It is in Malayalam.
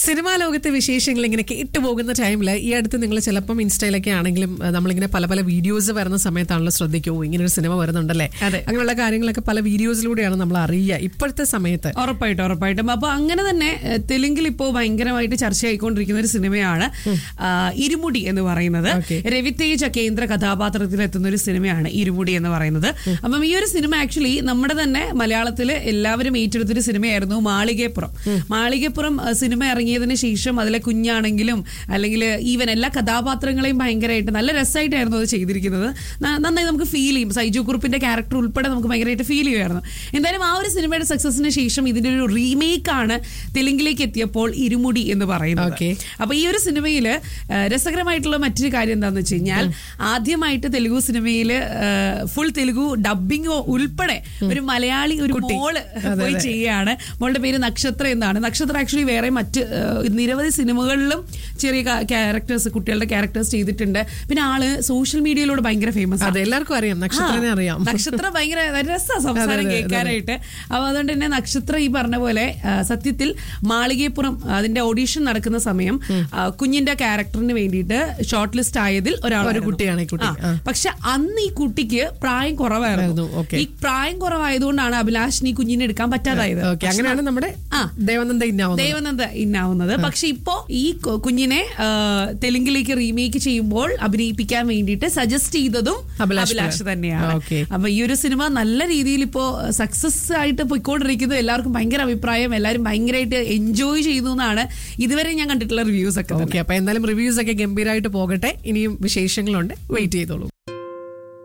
സിനിമാ ലോകത്തെ വിശേഷങ്ങൾ ഇങ്ങനെ കേട്ടുപോകുന്ന ടൈമിൽ ഈ അടുത്ത് നിങ്ങൾ ചിലപ്പം ഇൻസ്റ്റയിലൊക്കെ ആണെങ്കിലും അഹ് നമ്മളിങ്ങനെ പല പല വീഡിയോസ് വരുന്ന സമയത്താണല്ലോ ശ്രദ്ധിക്കൂ ഇങ്ങനെ ഒരു സിനിമ വരുന്നുണ്ടല്ലേ അതെ. അങ്ങനെയുള്ള കാര്യങ്ങളൊക്കെ പല വീഡിയോസിലൂടെയാണ് നമ്മൾ അറിയുക ഇപ്പോഴത്തെ സമയത്ത് ഉറപ്പായിട്ടും ഉറപ്പായിട്ടും അപ്പൊ അങ്ങനെ തന്നെ ഏഹ്, തെലുങ്കിൽ ഇപ്പോ ഭയങ്കരമായിട്ട് ചർച്ചയായിക്കൊണ്ടിരിക്കുന്ന ഒരു സിനിമയാണ് ആ, ഇരുമുടി എന്ന് പറയുന്നത് Okay. രവിതേജ കേന്ദ്ര കഥാപാത്രത്തിൽ എത്തുന്ന ഒരു സിനിമയാണ് ഇരുമുടി എന്ന് പറയുന്നത് അപ്പം ഈ ഒരു സിനിമ ആക്ച്വലി നമ്മുടെ തന്നെ മലയാളത്തിൽ എല്ലാവരും ഏറ്റെടുത്തൊരു സിനിമയായിരുന്നു മാളികപ്പുറം മാളികപ്പുറം ആ, സിനിമ ഇറങ്ങിയതിന് ശേഷം അതിലെ കുഞ്ഞാണെങ്കിലും അല്ലെങ്കിൽ ഈവൻ എല്ലാ കഥാപാത്രങ്ങളെയും ഭയങ്കരമായിട്ട് നല്ല രസമായിട്ടായിരുന്നു അത് ചെയ്തിരിക്കുന്നത് ന- നന്നായി നമുക്ക് ഫീൽ ചെയ്യും സൈജു കുറുപ്പിന്റെ ക്യാരക്ടർ ഉൾപ്പെടെ നമുക്ക് ഭയങ്കരമായിട്ട് ഫീൽ ചെയ്യുമായിരുന്നു എന്തായാലും ആ ഒരു സിനിമയുടെ സക്സസിന് ശേഷം ഇതിന്റെ ഒരു റീമേക്ക് ആണ് തെലുങ്കിലേക്ക് എത്തിയപ്പോൾ ഇരുമുടി എന്ന് പറയുന്നത് Okay. അപ്പൊ ഈ ഒരു സിനിമയില് ആ, രസകരമായിട്ടുള്ള മറ്റൊരു കാര്യം എന്താന്ന് വെച്ച് കഴിഞ്ഞാൽ ആദ്യമായിട്ട് തെലുഗു സിനിമയില് ഫുൾ തെലുഗു ഡബിങ് ഉൾപ്പെടെ ഒരു മലയാളി ഒരു മോള് പോയി ചെയ്യുകയാണ് മോളുടെ പേര് നക്ഷത്ര എന്നാണ് നക്ഷത്ര ആക്ച്വലി വേറെ മറ്റ് ആ, നിരവധി സിനിമകളിലും ചെറിയ ക്യാരക്ടേഴ്സ് കുട്ടികളുടെ ക്യാരക്ടേഴ്സ് ചെയ്തിട്ടുണ്ട് പിന്നെ ആള് സോഷ്യൽ മീഡിയയിലൂടെ ഭയങ്കര ഫേമസ് അതെ എല്ലാവർക്കും അറിയാം നക്ഷത്രനെ ആ, അറിയാം നക്ഷത്ര ഭയങ്കര രസാ സംസാരം അതെ, അതെ, കേൾക്കാനായിട്ട് അപ്പൊ അതുകൊണ്ട് തന്നെ നക്ഷത്ര ഈ പറഞ്ഞ പോലെ ആ, സത്യത്തിൽ മാളികപ്പുറം അതിന്റെ ഓഡീഷൻ നടക്കുന്ന സമയം ആ, കുഞ്ഞിന്റെ ക്യാരക്ടറിന് വേണ്ടിയിട്ട് ഷോർട്ട് ലിസ്റ്റ് ആയതിൽ ഒരാൾ ഒരു കുട്ടിയാണ് ഈ കുട്ടി. ആ. പക്ഷെ അന്ന് ഈ കുട്ടിക്ക് പ്രായം കുറവായിരുന്നു ആയിരുന്നു, okay. ഈ പ്രായം കുറവായതുകൊണ്ടാണ് അഭിലാഷിന് ഈ കുഞ്ഞിനെ എടുക്കാൻ പറ്റാതായത് ഓക്കെ അങ്ങനെയാണ് നമ്മുടെ ആ. ദേവനന്ദ ഇന്നാവുന്നത് ദേവനന്ദ ഇന്നാവുന്നത് പക്ഷെ ഇപ്പോ ഈ കു- കുഞ്ഞിനെ ആ, തെലുങ്കിലേക്ക് റീമേക്ക് ചെയ്യുമ്പോൾ അഭിനയിപ്പിക്കാൻ വേണ്ടിയിട്ട് സജസ്റ്റ് ചെയ്തതും അഭിലാഷ് അഭിലാഷ് തന്നെയാണ് ഓക്കെ. അപ്പൊ ഈ ഒരു സിനിമ നല്ല രീതിയിൽ ഇപ്പോ സക്സസ് ആയിട്ട് പോയിക്കൊണ്ടിരിക്കുന്നത് എല്ലാവർക്കും ഭയങ്കര അഭിപ്രായം എല്ലാവരും ഭയങ്കരമായിട്ട് എൻജോയ് ചെയ്യുന്നു എന്നാണ് ഇതുവരെ ഞാൻ കണ്ടിട്ടുള്ള റിവ്യൂസ് ഒക്കെ തന്നെ. ഓക്കെ അപ്പൊ എന്തായാലും റിവ്യൂസ് ഒക്കെ ഗംഭീരമായിട്ട് പോകട്ടെ ഇനിയും വിശേഷങ്ങളുണ്ട് വെയിറ്റ് ചെയ്തോളൂ